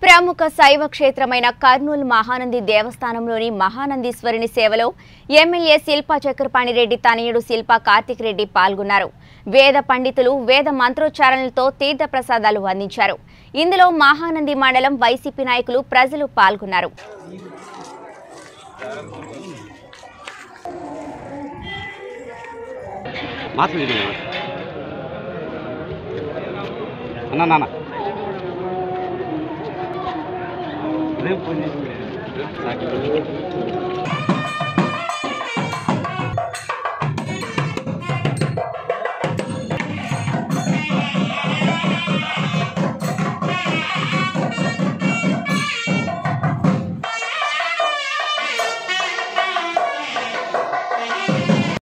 ప్రముఖ శైవ క్షేత్రమైన కర్నూలు మహానంది దేవస్థానంలోని మహానందీశ్వరుని సేవలో ఎమ్మెల్యే శిల్పా చక్రపాణిరెడ్డి తనయుడు శిల్పా కార్తిక్ రెడ్డి పాల్గొన్నారు వేద పండితులు వేద మంత్రోచ్చారణలతో తీర్థ ప్రసాదాలు అందించారు ఇందులో మహానంది మండలం వైసీపీ నాయకులు ప్రజలు పాల్గొన్నారు మాత్రం ఇది అన్న నాన్న రేపు ఫోన్ చేసి సాకి.